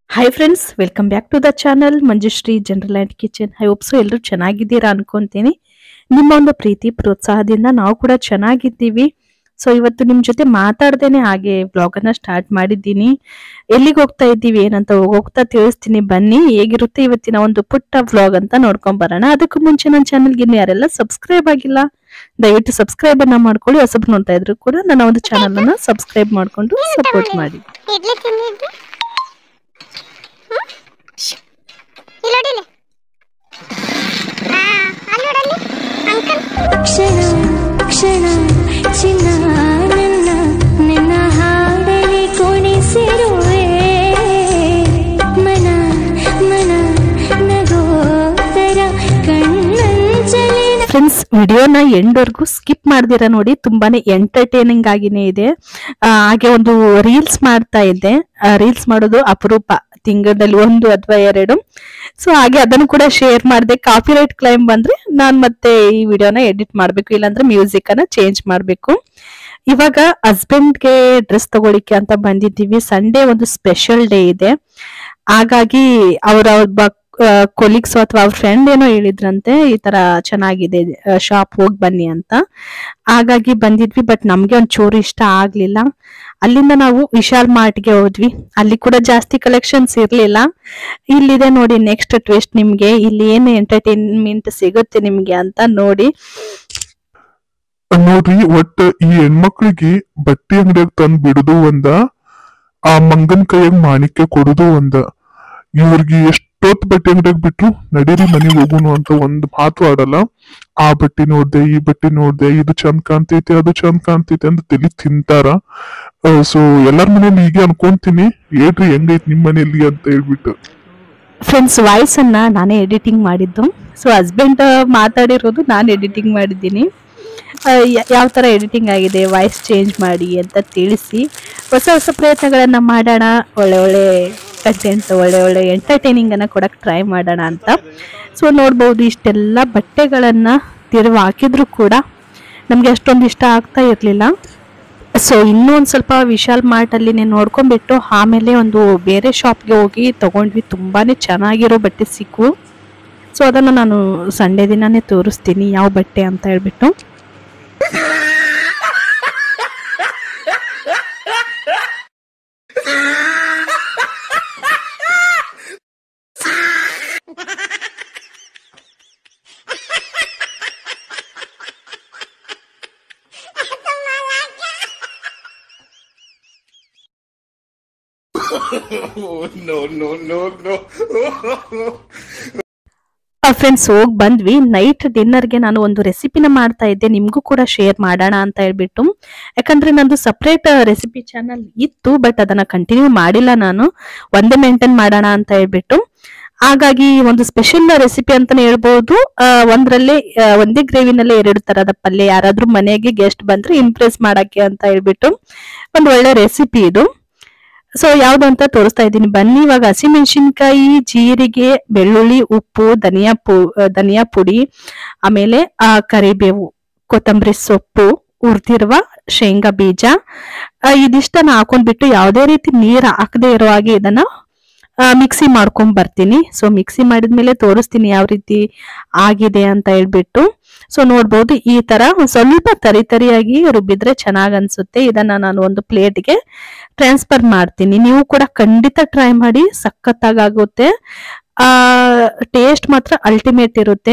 hi friends welcome back to the channel Manjushree general and kitchen I hopes ಎಲ್ಲರೂ ಚೆನ್ನಾಗಿದ್ದೀರಾ ಅನ್ಕೊಂತೀನಿ ನಿಮ್ಮ ಒಂದು ಪ್ರೀತಿ ಪ್ರೋತ್ಸಾಹದಿಂದ ನಾವು ಕೂಡ ಚೆನ್ನಾಗಿದ್ದೀವಿ ಸೊ ಇವತ್ತು ನಿಮ್ಮ ಜೊತೆ ಮಾತಾಡ್ದೇನೆ ಹಾಗೆ ವ್ಲಾಗನ್ನ ಸ್ಟಾರ್ಟ್ ಮಾಡಿದ್ದೀನಿ ಎಲ್ಲಿಗೆ ಹೋಗ್ತಾ ಇದ್ದೀವಿ ಏನಂತ ಹೋಗ್ತಾ ತಿಳಿಸ್ತೀನಿ ಬನ್ನಿ ಹೇಗಿರುತ್ತೆ ಇವತ್ತಿನ ಒಂದು ಪುಟ್ಟ ವ್ಲಾಗ್ ಅಂತ ನೋಡ್ಕೊಂಡ್ ಬರೋಣ ಅದಕ್ಕೂ ಮುಂಚೆ ನನ್ನ ಚಾನಲ್ಗೆ ಇನ್ನು ಯಾರೆಲ್ಲ ಸಬ್ಸ್ಕ್ರೈಬ್ ಆಗಿಲ್ಲ ದಯವಿಟ್ಟು ಸಬ್ಸ್ಕ್ರೈಬ್ ಅನ್ನ ಮಾಡ್ಕೊಳ್ಳಿ ಹೊಸಬ್ರು ನೋಡ್ತಾ ಇದ್ರು ಕೂಡ ನನ್ನ ಒಂದು ಚಾನಲ್ ಅನ್ನ ಸಬ್ಸ್ಕ್ರೈಬ್ ಮಾಡ್ಕೊಂಡು ಸಪೋರ್ಟ್ ಮಾಡಿ ಇಡ್ಲಿ ತಿಂದಿದ್ದೆ ಇಲ್ಲೋಡಿಲಿ ಅಲ್ಲಿ ನೋಡಲ್ಲಿ ಅಂಕಲ್ ಕ್ಷಣ ಕ್ಷಣ ಚಿನ್ನ ನನ್ನ ನಿನ್ನ ಹಾಡಲಿ ಕುಣಿಸಿರುವೆ ಮನ ಮನ ನಗೋದರ ಕಣ್ಣಂಚಲಿ ಫ್ರೆಂಡ್ಸ್ ವಿಡಿಯೋನ ಎಂಡ್ವರೆಗೂ ಸ್ಕಿಪ್ ಮಾಡ್ದಿರ ನೋಡಿ ತುಂಬಾನೇ ಎಂಟರ್ಟೈನಿಂಗ್ ಆಗಿನೇ ಇದೆ ಆ, ಹಾಗೆ ಒಂದು ರೀಲ್ಸ್ ಮಾಡ್ತಾ ಇದ್ದೆ ರೀಲ್ಸ್ ಮಾಡೋದು ಅಪರೂಪ ತಿಂಗಳಲ್ಲಿ ಒಂದು ಅಥವಾ ಎರಡು ಸೊ ಹಾಗೆ ಅದನ್ನು ಕೂಡ ಶೇರ್ ಮಾಡಿದೆ ಕಾಪಿ ರೈಟ್ ಕ್ಲೈಮ್ ಬಂದ್ರೆ ನಾನ್ ಮತ್ತೆ ಈ ವಿಡಿಯೋನ ಎಡಿಟ್ ಮಾಡ್ಬೇಕು ಇಲ್ಲಾಂದ್ರೆ ಮ್ಯೂಸಿಕ್ ಅನ್ನ ಚೇಂಜ್ ಮಾಡ್ಬೇಕು ಇವಾಗ ಹಸ್ಬೆಂಡ್ಗೆ ಡ್ರೆಸ್ ತಗೊಳಿಕ್ಕೆ ಅಂತ ಬಂದಿದ್ದೀವಿ ಸಂಡೇ ಒಂದು ಸ್ಪೆಷಲ್ ಡೇ ಇದೆ ಹಾಗಾಗಿ ಅವರ ಒಬ್ಬ ಕೊಲೀಗ್ಸ್ ಅಥವಾ ಅವ್ರ ಫ್ರೆಂಡ್ ಏನೋ ಹೇಳಿದ್ರಂತೆ ಈ ತರ ಚೆನ್ನಾಗಿದೆ ಶಾಪ್ ಹೋಗಿ ಬನ್ನಿ ಅಂತ ಹಾಗಾಗಿ ಬಂದಿದ್ವಿ ಬಟ್ ನಮ್ಗೆ ಒಂಚೂರು ಇಷ್ಟ ಆಗ್ಲಿಲ್ಲ ಅಲ್ಲಿಂದ ನಾವು ವಿಶಾಲ್ ಮಾರ್ಟ್ಗೆ ಹೋದ್ವಿ ಅಲ್ಲಿ ಕೂಡ ಜಾಸ್ತಿ ಕಲೆಕ್ಷನ್ಸ್ ಇರ್ಲಿಲ್ಲ ಇಲ್ಲಿದೆ ನೋಡಿ ನೆಕ್ಸ್ಟ್ ಟ್ವಿಸ್ಟ್ ನಿಮ್ಗೆ ಇಲ್ಲಿ ಏನು ಎಂಟರ್ಟೈನ್ಮೆಂಟ್ ಸಿಗುತ್ತೆ ನಿಮ್ಗೆ ಅಂತ ನೋಡಿ ನೋಡ್ರಿ ಒಟ್ಟ ಈ ಹೆಣ್ಮಕ್ಳಿಗೆ ಬಟ್ಟೆ ಅಂಗಡಿಯಾಗ ತಂದ್ ಬಿಡುದು ಒಂದ ಆ ಮಂಗನ್ ಕೈಯಾಗ ಮಾಣಿಕ್ಯ ಕೊಡುದು ಒಂದ ಇವ್ರಿಗೆ ಎಷ್ಟೊತ್ ಬಟ್ಟೆ ಅಂಗಡಿಯಾಗ ಬಿಟ್ರು ನಡೀರಿ ಮನೆಗೆ ಹೋಗುನು ಅಂತ ಒಂದ್ ಮಾತು ಆಡಲ್ಲ ಆ ಬಟ್ಟೆ ನೋಡ್ದೆ ಈ ಬಟ್ಟೆ ನೋಡ್ದೆ ಇದು ಚಂದ್ ಕಾಣ್ತೈತೆ ಅದು ಚಂದ್ ಕಾಣ್ತೈತೆ ಅಂತ ತಲಿ ತಿಂತಾರ ಸೊ ಎಲ್ಲಾರ ಮನೇಲಿ ಹೀಗೆ ಅನ್ಕೊಂತೀನಿ ಹೇಳ್ರಿ ಹೆಂಗೈತ್ ನಿಮ್ ಮನೇಲಿ ಅಂತ ಹೇಳ್ಬಿಟ್ಟು ಫ್ರೆಂಡ್ಸ್ ವಾಯ್ಸ್ ಅನ್ನ ನಾನೇ ಎಡಿಟಿಂಗ್ ಮಾಡಿದ್ದು ಸೊ ಹಸ್ಬೆಂಡ್ ಮಾತಾಡಿರೋದು ನಾನು ಎಡಿಟಿಂಗ್ ಮಾಡಿದ್ದೀನಿ ಯಾವ ಥರ ಎಡಿಟಿಂಗ್ ಆಗಿದೆ ವಾಯ್ಸ್ ಚೇಂಜ್ ಮಾಡಿ ಅಂತ ತಿಳಿಸಿ ಹೊಸ ಹೊಸ ಪ್ರಯತ್ನಗಳನ್ನ ಮಾಡೋಣ ಒಳ್ಳೆ ಒಳ್ಳೆ ಕಂಟೆಂಟ್ ಒಳ್ಳೆ ಒಳ್ಳೆ ಎಂಟರ್ಟೈನಿಂಗ್ ಅನ್ನ ಕೊಡಕ್ಕೆ ಟ್ರೈ ಮಾಡೋಣ ಅಂತ ಸೊ ನೋಡ್ಬೋದು ಇಷ್ಟೆಲ್ಲ ಬಟ್ಟೆಗಳನ್ನ ತಿರುವು ಹಾಕಿದ್ರು ಕೂಡ ನಮಗೆ ಅಷ್ಟೊಂದು ಇಷ್ಟ ಆಗ್ತಾ ಇರಲಿಲ್ಲ ಸೊ ಇನ್ನೂ ಒಂದು ಸ್ವಲ್ಪ ವಿಶಾಲ್ ಮಾರ್ಟ್ ಅಲ್ಲಿ ನೋಡ್ಕೊಂಡ್ಬಿಟ್ಟು ಆಮೇಲೆ ಒಂದು ಬೇರೆ ಶಾಪ್ಗೆ ಹೋಗಿ ತಗೊಂಡ್ವಿ ತುಂಬಾನೇ ಚೆನ್ನಾಗಿರೋ ಬಟ್ಟೆ ಸಿಕ್ಕು ಸೊ ಅದನ್ನು ನಾನು ಸಂಡೇ ದಿನನೇ ತೋರಿಸ್ತೀನಿ ಯಾವ ಬಟ್ಟೆ ಅಂತ ಹೇಳ್ಬಿಟ್ಟು ಫ್ರೆಂಡ್ಸ್ ಹೋಗಿ ಬಂದ್ವಿ ನೈಟ್ ಡಿನ್ನರ್ಗೆ ನಾನು ಒಂದು ರೆಸಿಪಿನ ಮಾಡ್ತಾ ಇದ್ದೆ ನಿಮಗೂ ಕೂಡ ಶೇರ್ ಮಾಡೋಣ ಅಂತ ಹೇಳ್ಬಿಟ್ಟು ಯಾಕಂದ್ರೆ ನಂದು ಸಪ್ರೇಟ್ ರೆಸಿಪಿ ಚಾನಲ್ ಇತ್ತು ಬಟ್ ಅದನ್ನ ಕಂಟಿನ್ಯೂ ಮಾಡಿಲ್ಲ ನಾನು ಒಂದೇ ಮೇಂಟೈನ್ ಮಾಡೋಣ ಅಂತ ಹೇಳ್ಬಿಟ್ಟು ಹಾಗಾಗಿ ಒಂದು ಸ್ಪೆಷಲ್ ರೆಸಿಪಿ ಅಂತಾನೆ ಹೇಳ್ಬೋದು ಆ, ಒಂದ್ರಲ್ಲೇ ಆ, ಒಂದೇ ಗ್ರೇವಿನಲ್ಲೇ ಎರಡು ತರದ ಪಲ್ಯ ಯಾರಾದ್ರೂ ಮನೆಗೆ ಗೆಸ್ಟ್ ಬಂದ್ರೆ ಇಂಪ್ರೆಸ್ ಮಾಡಕ್ಕೆ ಅಂತ ಹೇಳ್ಬಿಟ್ಟು ಒಂದು ಒಳ್ಳೆ ರೆಸಿಪಿ ಇದು ಸೊ ಯಾವ್ದು ಅಂತ ತೋರಿಸ್ತಾ ಇದ್ದೀನಿ ಬನ್ನಿ ಇವಾಗ ಹಸಿಮೆಣಸಿನ್ಕಾಯಿ ಜೀರಿಗೆ ಬೆಳ್ಳುಳ್ಳಿ ಉಪ್ಪು ಧನಿಯಾ ಪು ಆ, ಧನಿಯಾ ಪುಡಿ ಆಮೇಲೆ ಆ ಕರಿಬೇವು ಕೊತ್ತಂಬರಿ ಸೊಪ್ಪು ಹುರಿದಿರುವ ಶೇಂಗಾ ಬೀಜ ಆ, ಇದಿಷ್ಟನ್ನ ಹಾಕೊಂಡ್ಬಿಟ್ಟು ಯಾವುದೇ ರೀತಿ ನೀರು ಹಾಕದೇ ಇರೋ ಹಾಗೆ ಇದನ್ನ ಮಿಕ್ಸಿ ಮಾಡ್ಕೊಂಡ್ ಬರ್ತೀನಿ ಸೊ ಮಿಕ್ಸಿ ಮಾಡಿದ್ಮೇಲೆ ತೋರಿಸ್ತೀನಿ ಯಾವ ರೀತಿ ಆಗಿದೆ ಅಂತ ಹೇಳ್ಬಿಟ್ಟು ಸೊ ನೋಡ್ಬೋದು ಈ ತರ ಒಂದ್ ಸ್ವಲ್ಪ ತರಿ ತರಿಯಾಗಿ ರುಬ್ಬಿದ್ರೆ ಚೆನ್ನಾಗ್ ಅನ್ಸುತ್ತೆ ಇದನ್ನ ನಾನು ಒಂದು ಪ್ಲೇಟ್ಗೆ ಟ್ರಾನ್ಸ್ಫರ್ ಮಾಡ್ತೀನಿ ನೀವು ಕೂಡ ಖಂಡಿತ ಟ್ರೈ ಮಾಡಿ ಸಖತ್ತಾಗುತ್ತೆ ಆ ಟೇಸ್ಟ್ ಮಾತ್ರ ಅಲ್ಟಿಮೇಟ್ ಇರುತ್ತೆ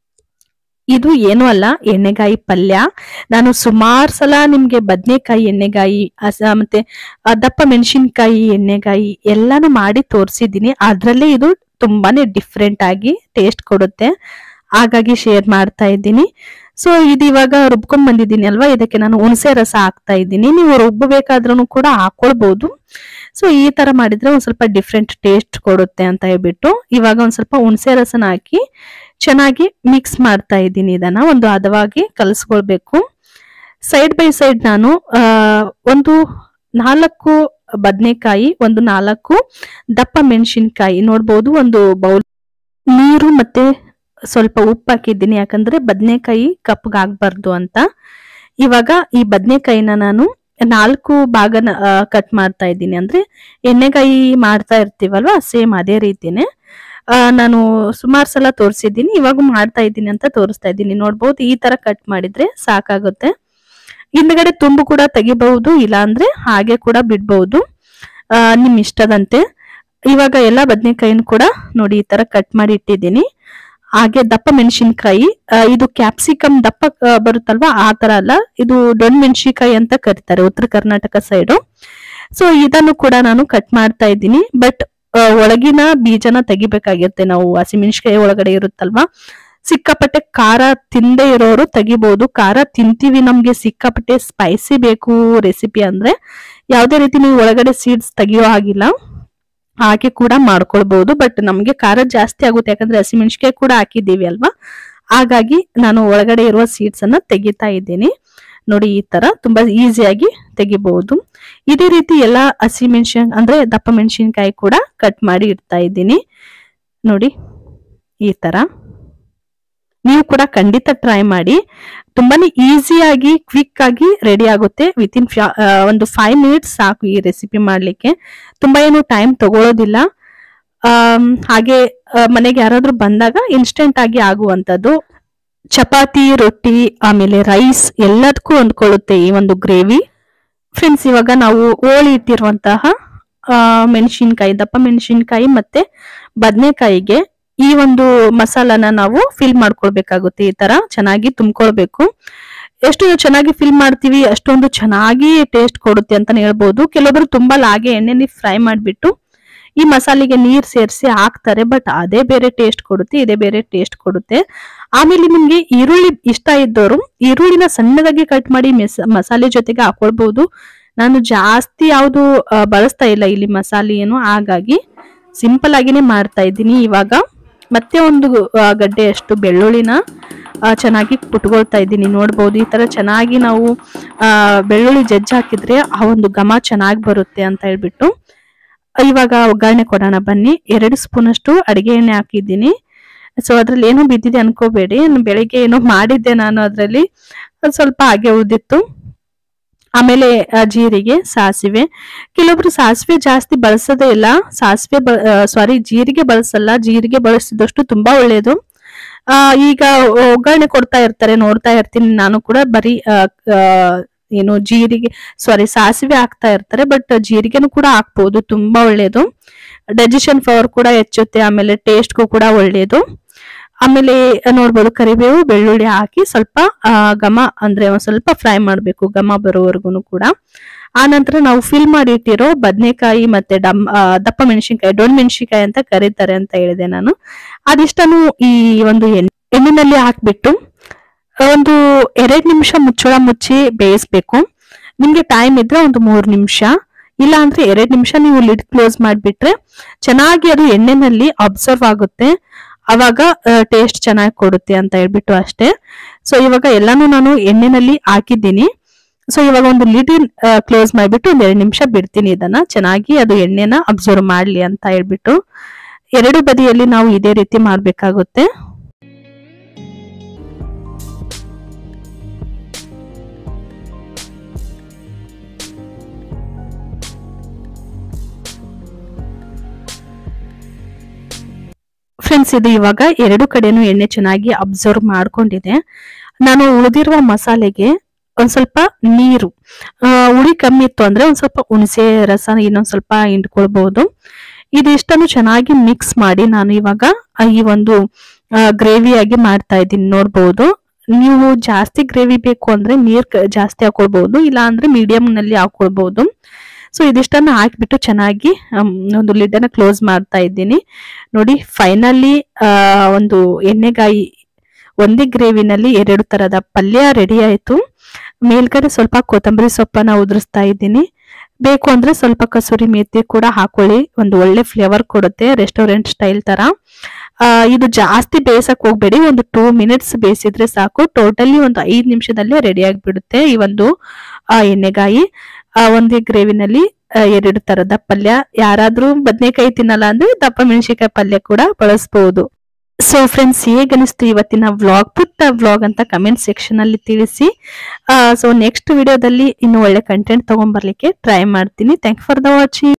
ಇದು ಏನೂ ಅಲ್ಲ ಎಣ್ಣೆಗಾಯಿ ಪಲ್ಯ ನಾನು ಸುಮಾರು ಸಲ ನಿಮ್ಗೆ ಬದನೆಕಾಯಿ ಎಣ್ಣೆಗಾಯಿ ಅಸ ಮತ್ತೆ ಆ, ದಪ್ಪ ಮೆಣಸಿನ್ಕಾಯಿ ಎಣ್ಣೆಗಾಯಿ ಎಲ್ಲಾನು ಮಾಡಿ ತೋರಿಸಿದ್ದೀನಿ ಅದ್ರಲ್ಲೇ ಇದು ತುಂಬಾನೇ ಡಿಫ್ರೆಂಟ್ ಆಗಿ ಟೇಸ್ಟ್ ಕೊಡುತ್ತೆ ಹಾಗಾಗಿ ಶೇರ್ ಮಾಡ್ತಾ ಇದ್ದೀನಿ ಸೊ ಇದು ಇವಾಗ ರುಬ್ಕೊಂಡ್ ಬಂದಿದ್ದೀನಿ ಅಲ್ವಾ ಇದಕ್ಕೆ ನಾನು ಹುಣಸೆ ರಸ ಹಾಕ್ತಾ ಇದ್ದೀನಿ ನೀವು ರುಬ್ಬಬೇಕಾದ್ರೂ ಕೂಡ ಹಾಕೊಳ್ಬಹುದು ಸೊ ಈ ತರ ಮಾಡಿದ್ರೆ ಒಂದ್ ಸ್ವಲ್ಪ ಡಿಫ್ರೆಂಟ್ ಟೇಸ್ಟ್ ಕೊಡುತ್ತೆ ಅಂತ ಹೇಳ್ಬಿಟ್ಟು ಇವಾಗ ಒಂದ್ ಸ್ವಲ್ಪ ಹುಣಸೆ ರಸನ ಹಾಕಿ ಚೆನ್ನಾಗಿ ಮಿಕ್ಸ್ ಮಾಡ್ತಾ ಇದ್ದೀನಿ ಇದನ್ನ ಒಂದು ಹದವಾಗಿ ಕಲಿಸ್ಕೊಳ್ಬೇಕು ಸೈಡ್ ಬೈ ಸೈಡ್ ನಾನು ಆ, ಒಂದು ನಾಲ್ಕು ಬದನೆಕಾಯಿ ಒಂದು ನಾಲ್ಕು ದಪ್ಪ ಮೆಣಸಿನ್ಕಾಯಿ ನೋಡ್ಬೋದು ಒಂದು ಬೌಲ್ ನೀರು ಮತ್ತೆ ಸ್ವಲ್ಪ ಉಪ್ಪು ಹಾಕಿದ್ದೀನಿ ಯಾಕಂದ್ರೆ ಬದನೆಕಾಯಿ ಕಪ್ಪಗಾಗ್ಬಾರ್ದು ಅಂತ ಇವಾಗ ಈ ಬದನೆಕಾಯಿನ ನಾನು ನಾಲ್ಕು ಭಾಗನ ಕಟ್ ಮಾಡ್ತಾ ಇದ್ದೀನಿ ಅಂದ್ರೆ ಎಣ್ಣೆಗಾಯಿ ಮಾಡ್ತಾ ಇರ್ತೀವಲ್ವಾ ಸೇಮ್ ಅದೇ ರೀತಿನೇ ಆ, ನಾನು ಸುಮಾರು ಸಲ ತೋರಿಸಿದ್ದೀನಿ ಇವಾಗ ಮಾಡ್ತಾ ಇದ್ದೀನಿ ಅಂತ ತೋರಿಸ್ತಾ ಇದ್ದೀನಿ ನೋಡ್ಬೋದು ಈ ತರ ಕಟ್ ಮಾಡಿದ್ರೆ ಸಾಕಾಗುತ್ತೆ ಹಿಂದ್ಗಡೆ ತುಂಬು ಕೂಡ ತೆಗಿಬಹುದು ಇಲ್ಲ ಅಂದ್ರೆ ಹಾಗೆ ಕೂಡ ಬಿಡ್ಬಹುದು ಆ, ನಿಮ್ ಇಷ್ಟದಂತೆ ಇವಾಗ ಎಲ್ಲ ಬದನೆಕಾಯಿನ ಕೂಡ ನೋಡಿ ಈ ತರ ಕಟ್ ಮಾಡಿ ಇಟ್ಟಿದ್ದೀನಿ ಹಾಗೆ ದಪ್ಪ ಮೆಣಸಿನ್ಕಾಯಿ ಆ, ಇದು ಕ್ಯಾಪ್ಸಿಕಮ್ ದಪ್ಪ ಆ, ಬರುತ್ತಲ್ವಾ ಆ ತರ ಅಲ್ಲ ಇದು ದೊಡ್ಡ ಮೆಣಸಿನ್ಕಾಯಿ ಅಂತ ಕರೀತಾರೆ ಉತ್ತರ ಕರ್ನಾಟಕ ಸೈಡು ಸೊ ಇದನ್ನು ಕೂಡ ನಾನು ಕಟ್ ಮಾಡ್ತಾ ಇದ್ದೀನಿ ಬಟ್ ಒಳಗಿನ ಬೀಜನ ತೆಗಿಬೇಕಾಗಿರುತ್ತೆ ನಾವು ಹಸಿಮೆಣಸಿನ್ಕಾಯಿ ಒಳಗಡೆ ಇರುತ್ತಲ್ವಾ ಸಿಕ್ಕಾಪಟ್ಟೆ ಖಾರ ತಿಂದೇ ಇರೋರು ತೆಗಿಬಹುದು ಖಾರ ತಿಂತೀವಿ ನಮ್ಗೆ ಸಿಕ್ಕಾಪಟ್ಟೆ ಸ್ಪೈಸಿ ಬೇಕು ರೆಸಿಪಿ ಅಂದ್ರೆ ಯಾವುದೇ ರೀತಿ ನೀವು ಒಳಗಡೆ ಸೀಡ್ಸ್ ತೆಗಿಯೋ ಹಾಗಿಲ್ಲ ಹಾಗೆ ಕೂಡ ಮಾಡ್ಕೊಳ್ಬಹುದು ಬಟ್ ನಮ್ಗೆ ಖಾರ ಜಾಸ್ತಿ ಆಗುತ್ತೆ ಯಾಕಂದ್ರೆ ಹಸಿಮೆಣಸಿನ್ಕಾಯಿ ಕೂಡ ಹಾಕಿದ್ದೀವಿ ಅಲ್ವಾ ಹಾಗಾಗಿ ನಾನು ಒಳಗಡೆ ಇರುವ ಸೀಡ್ಸ್ ಅನ್ನ ತೆಗಿತಾ ಇದ್ದೀನಿ ನೋಡಿ ಈ ತರ ತುಂಬಾ ಈಸಿಯಾಗಿ ತೆಗಿಬಹುದು ಇದೇ ರೀತಿ ಎಲ್ಲ ಹಸಿ ಮೆಣಸಿನ ಅಂದ್ರೆ ದಪ್ಪ ಮೆಣಸಿನಕಾಯಿ ಕೂಡ ಕಟ್ ಮಾಡಿ ಇಡ್ತಾ ಇದ್ದೀನಿ ನೋಡಿ ಈ ತರ ನೀವು ಕೂಡ ಖಂಡಿತ ಟ್ರೈ ಮಾಡಿ ತುಂಬಾನೇ ಈಸಿಯಾಗಿ ಕ್ವಿಕ್ ಆಗಿ ರೆಡಿ ಆಗುತ್ತೆ ವಿತ್ ಇನ್ ಒಂದು ಫೈವ್ ಮಿನಿಟ್ಸ್ ಸಾಕು ಈ ರೆಸಿಪಿ ಮಾಡ್ಲಿಕ್ಕೆ ತುಂಬಾ ಏನು ಟೈಮ್ ತಗೊಳ್ಳೋದಿಲ್ಲ ಆಮ್, ಹಾಗೆ ಆ, ಮನೆಗೆ ಯಾರಾದ್ರೂ ಬಂದಾಗ ಇನ್ಸ್ಟೆಂಟ್ ಆಗಿ ಆಗುವಂತದ್ದು ಚಪಾತಿ ರೊಟ್ಟಿ ಆಮೇಲೆ ರೈಸ್ ಎಲ್ಲದಕ್ಕೂ ಹೊಂದ್ಕೊಳ್ಳುತ್ತೆ ಈ ಒಂದು ಗ್ರೇವಿ ಫ್ರೆಂಡ್ಸ್ ಇವಾಗ ನಾವು ಹೋಳಿ ಇಟ್ಟಿರುವಂತಹ ಆ, ಮೆಣಸಿನ್ಕಾಯಿ ದಪ್ಪ ಮೆಣಸಿನ್ಕಾಯಿ ಮತ್ತೆ ಬದನೆಕಾಯಿಗೆ ಈ ಒಂದು ಮಸಾಲಾನ ನಾವು ಫಿಲ್ ಮಾಡ್ಕೊಳ್ಬೇಕಾಗುತ್ತೆ ಈ ತರ ಚೆನ್ನಾಗಿ ತುಂಬ್ಕೊಳ್ಬೇಕು ಎಷ್ಟು ಚೆನ್ನಾಗಿ ಫಿಲ್ ಮಾಡ್ತೀವಿ ಅಷ್ಟೊಂದು ಚೆನ್ನಾಗಿ ಟೇಸ್ಟ್ ಕೊಡುತ್ತೆ ಅಂತಾನೆ ಹೇಳ್ಬೋದು ಕೆಲವೊಬ್ರು ತುಂಬಾ ಹಾಗೆ ಎಣ್ಣೆಲಿ ಫ್ರೈ ಮಾಡ್ಬಿಟ್ಟು ಈ ಮಸಾಲೆಗೆ ನೀರ್ ಸೇರಿಸಿ ಹಾಕ್ತಾರೆ ಬಟ್ ಅದೇ ಬೇರೆ ಟೇಸ್ಟ್ ಕೊಡುತ್ತೆ ಇದೇ ಬೇರೆ ಟೇಸ್ಟ್ ಕೊಡುತ್ತೆ ಆಮೇಲೆ ನಿಮ್ಗೆ ಈರುಳ್ಳಿ ಇಷ್ಟ ಇದ್ದವರು ಈರುಳ್ಳಿನ ಸಣ್ಣದಾಗಿ ಕಟ್ ಮಾಡಿ ಮೆಸ ಮಸಾಲೆ ಜೊತೆಗೆ ಹಾಕೊಳ್ಬಹುದು ನಾನು ಜಾಸ್ತಿ ಯಾವುದು ಬಳಸ್ತಾ ಇಲ್ಲ ಇಲ್ಲಿ ಮಸಾಲೆ ಏನು ಹಾಗಾಗಿ ಸಿಂಪಲ್ ಆಗಿನೇ ಮಾಡ್ತಾ ಇದ್ದೀನಿ ಇವಾಗ ಮತ್ತೆ ಒಂದು ಆ, ಗಡ್ಡೆಯಷ್ಟು ಬೆಳ್ಳುಳ್ಳಿನ ಆ, ಚೆನ್ನಾಗಿ ಕುಟ್ಕೊಳ್ತಾ ಇದ್ದೀನಿ ನೋಡ್ಬೋದು ಈ ತರ ಚೆನ್ನಾಗಿ ನಾವು ಆ, ಬೆಳ್ಳುಳ್ಳಿ ಜಜ್ಜಿ ಹಾಕಿದ್ರೆ ಆ ಒಂದು ಘಮ ಚೆನ್ನಾಗಿ ಬರುತ್ತೆ ಅಂತ ಹೇಳ್ಬಿಟ್ಟು ಇವಾಗ ಒಗ್ಗರಣೆ ಕೊಡೋಣ ಬನ್ನಿ ಎರಡು ಸ್ಪೂನ್ ಅಷ್ಟು ಅಡಿಗೆ ಎಣ್ಣೆ ಹಾಕಿದ್ದೀನಿ ಸೊ ಅದ್ರಲ್ಲಿ ಏನೋ ಬಿದ್ದಿದೆ ಅನ್ಕೋಬೇಡಿ ನಾನು ಬೆಳಿಗ್ಗೆ ಏನೋ ಮಾಡಿದ್ದೆ ನಾನು ಅದ್ರಲ್ಲಿ ಅದ್ ಸ್ವಲ್ಪ ಹಾಗೆ ಉಳಿದಿತ್ತು ಆಮೇಲೆ ಆ, ಜೀರಿಗೆ ಸಾಸಿವೆ ಕೆಲವೊಬ್ರು ಸಾಸಿವೆ ಜಾಸ್ತಿ ಬಳಸೋದೇ ಇಲ್ಲ ಸಾಸಿವೆ ಸಾರಿ ಜೀರಿಗೆ ಬಳಸಲ್ಲ ಜೀರಿಗೆ ಬಳಸಿದಷ್ಟು ತುಂಬಾ ಒಳ್ಳೆಯದು ಆ, ಈಗ ಒಗ್ಗರಣೆ ಕೊಡ್ತಾ ಇರ್ತಾರೆ ನೋಡ್ತಾ ಇರ್ತೀನಿ ನಾನು ಕೂಡ ಬರೀ ಆ, ಆ, ಏನು ಜೀರಿಗೆ ಸಾರಿ ಸಾಸಿವೆ ಹಾಕ್ತಾ ಇರ್ತಾರೆ ಬಟ್ ಜೀರಿಗೆನೂ ಕೂಡ ಹಾಕ್ಬೋದು ತುಂಬಾ ಒಳ್ಳೆಯದು ಡೈಜೆಷನ್ ಪವರ್ ಕೂಡ ಹೆಚ್ಚುತ್ತೆ ಆಮೇಲೆ ಟೇಸ್ಟ್ಗೂ ಕೂಡ ಒಳ್ಳೆಯದು ಆಮೇಲೆ ನೋಡ್ಬೋದು ಕರಿಬೇವು ಬೆಳ್ಳುಳ್ಳಿ ಹಾಕಿ ಸ್ವಲ್ಪ ಆ, ಘಮ ಅಂದ್ರೆ ಒಂದ್ ಸ್ವಲ್ಪ ಫ್ರೈ ಮಾಡಬೇಕು ಘಮ ಬರೋವರೆಗೂ ಕೂಡ ಆ ನಂತರ ನಾವು ಫಿಲ್ ಮಾಡಿ ಇಟ್ಟಿರೋ ಬದನೆಕಾಯಿ ಮತ್ತೆ ಡಮ್ ಆ, ದಪ್ಪ ಮೆಣಸಿನ್ಕಾಯಿ ಡೊಣ್ ಮೆಣಸಿನ್ಕಾಯಿ ಅಂತ ಕರೀತಾರೆ ಅಂತ ಹೇಳಿದೆ ನಾನು ಅದಿಷ್ಟನ್ನು ಈ ಒಂದು ಎಣ್ಣೆ ಎಣ್ಣೆನಲ್ಲಿ ಹಾಕ್ಬಿಟ್ಟು ಒಂದು ಎರಡ್ ನಿಮಿಷ ಮುಚ್ಚಳ ಮುಚ್ಚಿ ಬೇಯಿಸ್ಬೇಕು ನಿಮ್ಗೆ ಟೈಮ್ ಇದ್ರೆ ಒಂದು ಮೂರ್ ನಿಮಿಷ ಇಲ್ಲ ಅಂದ್ರೆ ಎರಡ್ ನಿಮಿಷ ನೀವು ಲಿಡ್ ಕ್ಲೋಸ್ ಮಾಡ್ಬಿಟ್ರೆ ಚೆನ್ನಾಗಿ ಅದು ಎಣ್ಣೆನಲ್ಲಿ ಅಬ್ಸರ್ವ್ ಆಗುತ್ತೆ ಅವಾಗ ಟೇಸ್ಟ್ ಚೆನ್ನಾಗಿ ಕೊಡುತ್ತೆ ಅಂತ ಹೇಳ್ಬಿಟ್ಟು ಅಷ್ಟೇ ಸೊ ಇವಾಗ ಎಲ್ಲಾನು ನಾನು ಎಣ್ಣೆನಲ್ಲಿ ಹಾಕಿದ್ದೀನಿ ಸೊ ಇವಾಗ ಒಂದು ಲಿಡ್ ಕ್ಲೋಸ್ ಮಾಡ್ಬಿಟ್ಟು ಒಂದ್ ಎರಡು ನಿಮಿಷ ಬಿಡ್ತೀನಿ ಇದನ್ನ ಚೆನ್ನಾಗಿ ಅದು ಎಣ್ಣೆನ ಅಬ್ಸರ್ವ್ ಮಾಡ್ಲಿ ಅಂತ ಹೇಳ್ಬಿಟ್ಟು ಎರಡು ಬದಿಯಲ್ಲಿ ನಾವು ಇದೇ ರೀತಿ ಮಾಡ್ಬೇಕಾಗುತ್ತೆ ಫ್ರೆಂಡ್ಸ್ ಇದು ಇವಾಗ ಎರಡು ಕಡೆನೂ ಎಣ್ಣೆ ಚೆನ್ನಾಗಿ ಅಬ್ಸರ್ವ್ ಮಾಡ್ಕೊಂಡಿದೆ ನಾನು ಉಳಿದಿರುವ ಮಸಾಲೆಗೆ ಒಂದ್ ಸ್ವಲ್ಪ ನೀರು ಆ, ಹುಳಿ ಕಮ್ಮಿ ಇತ್ತು ಅಂದ್ರೆ ಒಂದ್ ಸ್ವಲ್ಪ ಹುಣಸೆ ರಸ ಇನ್ನೊಂದ್ ಸ್ವಲ್ಪ ಹಿಂಡ್ಕೊಳ್ಬಹುದು ಇದಿಷ್ಟನ್ನು ಚೆನ್ನಾಗಿ ಮಿಕ್ಸ್ ಮಾಡಿ ನಾನು ಇವಾಗ ಆ ಈ ಒಂದು ಗ್ರೇವಿಯಾಗಿ ಮಾಡ್ತಾ ಇದ್ದೀನಿ ನೋಡ್ಬೋದು ನೀವು ಜಾಸ್ತಿ ಗ್ರೇವಿ ಬೇಕು ಅಂದ್ರೆ ನೀರ್ ಕ- ಜಾಸ್ತಿ ಹಾಕೊಳ್ಬಹುದು ಇಲ್ಲ ಅಂದ್ರೆ ಮೀಡಿಯಂ ನಲ್ಲಿ ಹಾಕೊಳ್ಬಹುದು ಸೊ ಇದಿಷ್ಟನ್ನ ಹಾಕ್ಬಿಟ್ಟು ಚೆನ್ನಾಗಿ ಅಮ್, ಒಂದು ಲಿಡ್ ಅನ್ನ ಕ್ಲೋಸ್ ಮಾಡ್ತಾ ಇದ್ದೀನಿ ನೋಡಿ ಫೈನಲಿ ಒಂದು ಎಣ್ಣೆಗಾಯಿ ಒಂದೇ ಗ್ರೇವಿನಲ್ಲಿ ಎರಡು ತರದ ಪಲ್ಯ ರೆಡಿ ಆಯ್ತು ಮೇಲ್ಗಡೆ ಸ್ವಲ್ಪ ಕೊತ್ತಂಬರಿ ಸೊಪ್ಪನ್ನ ಉದುರಿಸ್ತಾ ಇದ್ದೀನಿ ಬೇಕು ಅಂದ್ರೆ ಸ್ವಲ್ಪ ಕಸೂರಿ ಮೇಥಿ ಕೂಡ ಹಾಕೊಳ್ಳಿ ಒಂದು ಒಳ್ಳೆ ಫ್ಲೇವರ್ ಕೊಡುತ್ತೆ ರೆಸ್ಟೋರೆಂಟ್ ಸ್ಟೈಲ್ ತರ ಆ, ಇದು ಜಾಸ್ತಿ ಬೇಯಿಸಕ್ ಹೋಗ್ಬೇಡಿ ಒಂದು ಟೂ ಮಿನಿಟ್ಸ್ ಬೇಯಿಸಿದ್ರೆ ಸಾಕು ಟೋಟಲಿ ಒಂದು ಐದ್ ನಿಮಿಷದಲ್ಲೇ ರೆಡಿ ಆಗಿಬಿಡುತ್ತೆ ಈ ಒಂದು ಆ, ಎಣ್ಣೆಗಾಯಿ ಆ, ಒಂದೇ ಗ್ರೇವಿನಲ್ಲಿ ಆ, ಎರಡು ತರದ ಪಲ್ಯ ಯಾರಾದ್ರೂ ಬದನೆಕಾಯಿ ತಿನ್ನಲ್ಲ ಅಂದ್ರೆ ದಪ್ಪ ಮೆಣಸಿನಕಾಯಿ ಪಲ್ಯ ಕೂಡ ಬಳಸಬಹುದು ಸೊ ಫ್ರೆಂಡ್ಸ್ ಹೇಗನಿಸ್ತು ಇವತ್ತಿನ ವ್ಲಾಗ್ ಪುಟ್ಟ ವ್ಲಾಗ್ ಅಂತ ಕಮೆಂಟ್ ಸೆಕ್ಷನ್ ಅಲ್ಲಿ ತಿಳಿಸಿ ಸೊ ನೆಕ್ಸ್ಟ್ ವಿಡಿಯೋದಲ್ಲಿ ಇನ್ನು ಒಳ್ಳೆ ಕಂಟೆಂಟ್ ತಗೊಂಡ್ಬರ್ಲಿಕ್ಕೆ ಟ್ರೈ ಮಾಡ್ತೀನಿ ಥ್ಯಾಂಕ್ ಫಾರ್ ದ ವಾಚಿಂಗ್